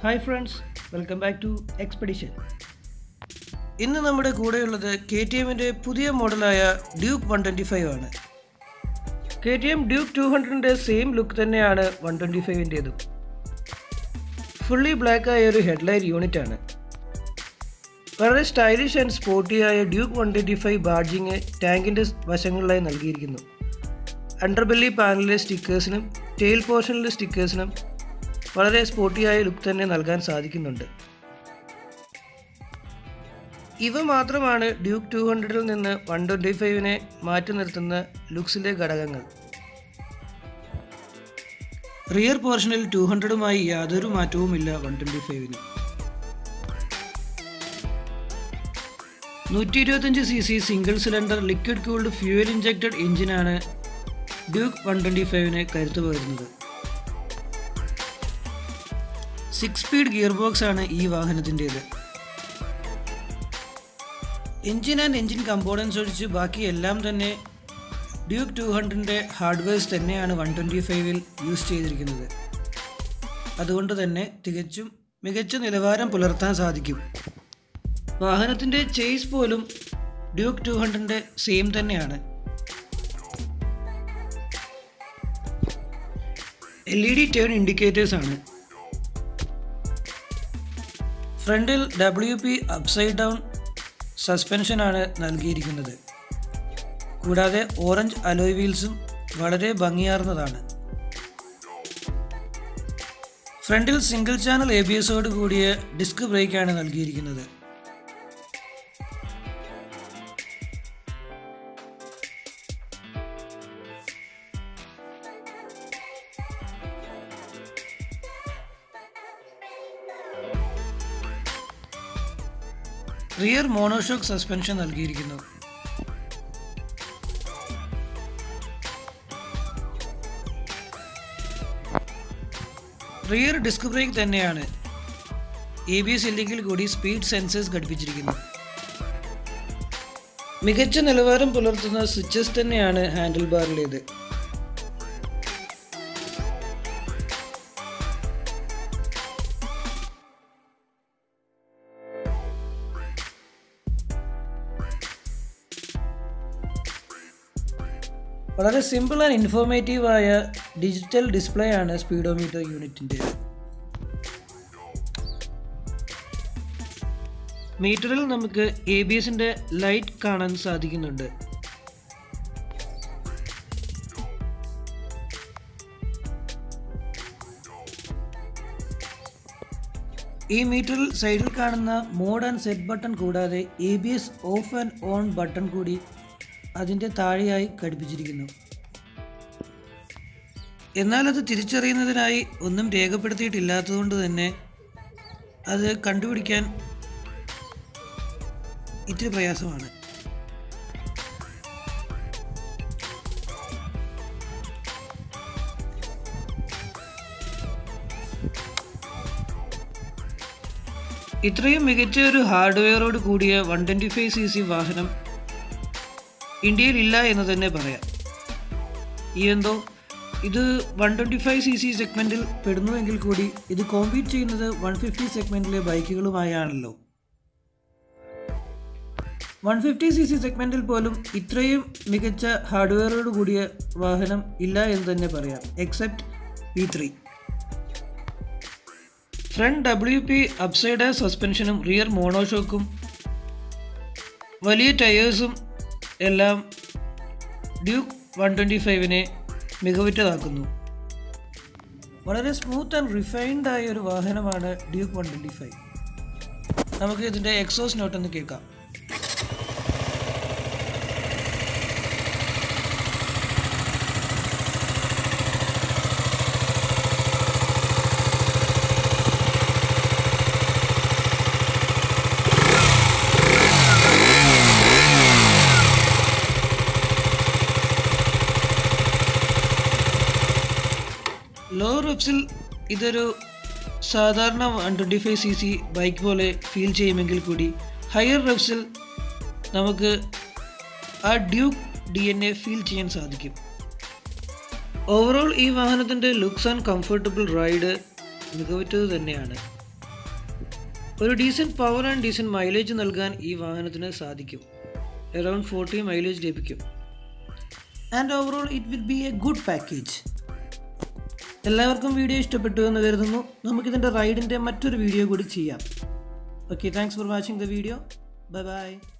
hi friends welcome back to expedition ഇന്ന് നമ്മുടെ കൂടെയുള്ളത് കെ ടി എമ്മിൻ്റെ പുതിയ മോഡലായ ഡ്യൂക്ക് വൺ ട്വൻറ്റി ഫൈവ് ആണ് K T M Duke two ഹൺഡ്രഡിൻ്റെ സെയിം ലുക്ക് തന്നെയാണ് വൺ ട്വൻറ്റി ഫൈവിൻ്റേതും ഫുള്ളി ബ്ലാക്ക് ആയ ഒരു ഹെഡ്ലൈറ്റ് യൂണിറ്റ് ആണ് വളരെ സ്റ്റൈലിഷ് ആൻഡ് സ്പോർട്ടിയായ Duke one twenty five badging ടാങ്കിൻ്റെ വശങ്ങളിലായി നൽകിയിരിക്കുന്നു അണ്ടർബെല്ലി പാനലിലെ സ്റ്റിക്കേഴ്സിനും ടെയിൽ പോർഷനിലെ സ്റ്റിക്കേഴ്സിനും വളരെ സ്പോർട്ടിയായ ലുക്ക് തന്നെ നൽകാൻ സാധിക്കുന്നുണ്ട് ഇവ മാത്രമാണ് ഡ്യൂക്ക് ടു ഹൺഡ്രഡിൽ നിന്ന് വൺ ട്വൻറ്റി ഫൈവിനെ മാറ്റി നിർത്തുന്ന ലുക്സിലെ ഘടകങ്ങൾ റിയർ പോർഷനിൽ ടു ഹൺഡ്രഡുമായി യാതൊരു മാറ്റവുമില്ല വൺ ട്വൻറ്റി ഫൈവിന് നൂറ്റി ഇരുപത്തഞ്ച് C C single cylinder liquid cooled fuel injected എഞ്ചിനാണ് ഡ്യൂക്ക് വൺ ട്വൻറ്റി ഫൈവിന് കരുത്ത് പകരുന്നത് സിക്സ് സ്പീഡ് ഗിയർ ബോക്സ് ആണ് ഈ വാഹനത്തിൻ്റേത് എഞ്ചിൻ ആൻഡ് എഞ്ചിൻ കമ്പോണൻസ് ഒഴിച്ച് ബാക്കി എല്ലാം തന്നെ ഡ്യൂക്ക് ടു ഹൺഡ്രഡിൻ്റെ ഹാർഡ്വെയർസ് തന്നെയാണ് വൺ ട്വൻറ്റി ഫൈവിൽ യൂസ് ചെയ്തിരിക്കുന്നത് അതുകൊണ്ട് തന്നെ തികച്ചും മികച്ച നിലവാരം പുലർത്താൻ സാധിക്കും വാഹനത്തിൻ്റെ ചേസ് പോലും ഡ്യൂക്ക് ടു ഹൺഡ്രഡിൻ്റെ സെയിം തന്നെയാണ് L E D turn indicators ആണ് ഫ്രണ്ടിൽ ഡബ്ല്യു പി അപ്സൈഡ് ഡൗൺ സസ്പെൻഷനാണ് നൽകിയിരിക്കുന്നത് കൂടാതെ ഓറഞ്ച് അലോയ് വീൽസും വളരെ ഭംഗിയാർന്നതാണ് ഫ്രണ്ടിൽ സിംഗിൾ ചാനൽ എ ബി എസോട് കൂടിയ ഡിസ്ക് ബ്രേക്കാണ് നൽകിയിരിക്കുന്നത് റിയർ മോണോഷോക്ക് സസ്പെൻഷൻ നൽകിയിരിക്കുന്നു റിയർ ഡിസ്ക് ബ്രേക്ക് തന്നെയാണ് എ ബി എസ് ഇല്ലെങ്കിൽ കൂടി സ്പീഡ് സെൻസേഴ്സ് ഘടിപ്പിച്ചിരിക്കുന്നു മികച്ച നിലവാരം പുലർത്തുന്ന സ്വിച്ചസ് തന്നെയാണ് ഹാൻഡിൽ ബാറിലേത് വളരെ സിമ്പിൾ ആൻഡ് ഇൻഫോർമേറ്റീവ് ആയ ഡിജിറ്റൽ ഡിസ്പ്ലേ ആണ് സ്പീഡോമീറ്റർ യൂണിറ്റിൻ്റെ മീറ്ററിൽ നമുക്ക് എ ബി എസിൻ്റെ ലൈറ്റ് കാണാൻ സാധിക്കുന്നുണ്ട് ഈ മീറ്ററിൽ സൈഡിൽ കാണുന്ന മോഡ് ആൻഡ് സെറ്റ് ബട്ടൺ കൂടാതെ A B S off and on button കൂടി അതിൻ്റെ താഴെയായി ഘടിപ്പിച്ചിരിക്കുന്നു എന്നാൽ അത് തിരിച്ചറിയുന്നതിനായി ഒന്നും രേഖപ്പെടുത്തിയിട്ടില്ലാത്തതുകൊണ്ട് തന്നെ അത് കണ്ടുപിടിക്കാൻ ഇത്തിരി പ്രയാസമാണ് ഇത്രയും മികച്ച ഒരു ഹാർഡ്വെയറോട് കൂടിയ one twenty five C C വാഹനം ഇന്ത്യയിൽ ഇല്ല എന്ന് തന്നെ പറയാം ഈ എന്തോ ഇത് one twenty five C C സെഗ്മെൻറ്റിൽ പെടുന്നുവെങ്കിൽ കൂടി ഇത് കോമ്പീറ്റ് ചെയ്യുന്നത് വൺ ഫിഫ്റ്റി സെഗ്മെൻറ്റിലെ ബൈക്കുകളുമായാണല്ലോ വൺ ഫിഫ്റ്റി സി സി സെഗ്മെൻറ്റിൽ പോലും ഇത്രയും മികച്ച ഹാർഡ്വെയറോട് കൂടിയ വാഹനം ഇല്ല എന്ന് തന്നെ പറയാം except V three front W P upside സസ്പെൻഷനും റിയർ മോണോഷോക്കും വലിയ ടയേഴ്സും എല്ലാം ഡ്യൂക്ക് വൺ ട്വൻറ്റി ഫൈവിനെ മികവുറ്റതാക്കുന്നു വളരെ സ്മൂത്ത് ആൻഡ് റിഫൈൻഡ് ആയ ഒരു വാഹനമാണ് ഡ്യൂക്ക് വൺ ട്വൻറ്റി ഫൈവ് നമുക്ക് ഇതിൻ്റെ എക്സോസ് നോട്ട് ഒന്ന് കേൾക്കാം ലോ റെപ്സിൽ ഇതൊരു സാധാരണ one twenty five C C bike പോലെ ഫീൽ ചെയ്യുമെങ്കിൽ കൂടി ഹയർ റെപ്സിൽ നമുക്ക് ആ Duke D N A feel ചെയ്യാൻ സാധിക്കും ഓവറോൾ ഈ വാഹനത്തിൻ്റെ ലുക്സ് ആൻഡ് കംഫർട്ടബിൾ റൈഡ് മികവുറ്റത് തന്നെയാണ് ഒരു decent power and decent mileage നൽകാൻ ഈ വാഹനത്തിന് സാധിക്കും അറൗണ്ട് ഫോർട്ടി മൈലേജ് ലഭിക്കും and overall it will be a good package എല്ലാവർക്കും വീഡിയോ ഇഷ്ടപ്പെട്ടു എന്ന് കരുതുന്നു നമുക്കിതിൻ്റെ റൈഡിൻ്റെ മറ്റൊരു വീഡിയോ കൂടി ചെയ്യാം okay thanks for watching the video bye by